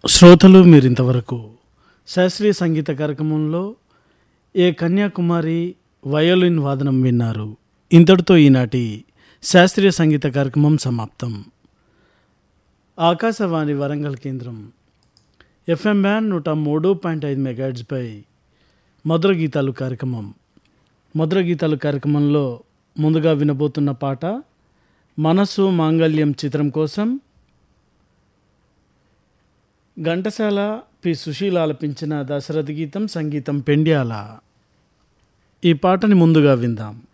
శ్రోతలు మీరింతవరకు శాస్త్రీయ సంగీత కార్యక్రమంలో ఏ కన్యాకుమారి వయోలిన్ వాదనం విన్నారు ఇంతటితో ఈనాటి శాస్త్రీయ సంగీత కార్యక్రమం సమాప్తం ఆకాశవాణి వరంగల్ కేంద్రం ఎఫ్ఎం బ్యాండ్ నూట మూడు పాయింట్ ఐదు మెగాడ్స్పై మధుర గీతాలు కార్యక్రమం మధుర గీతాలు కార్యక్రమంలో ముందుగా వినబోతున్న పాట మనసు మాంగళ్యం చిత్రం కోసం ఘంటసాల పి సుశీల ఆలపించిన దశరథ గీతం సంగీతం పెండ్యాల ఈ పాటని ముందుగా విందాం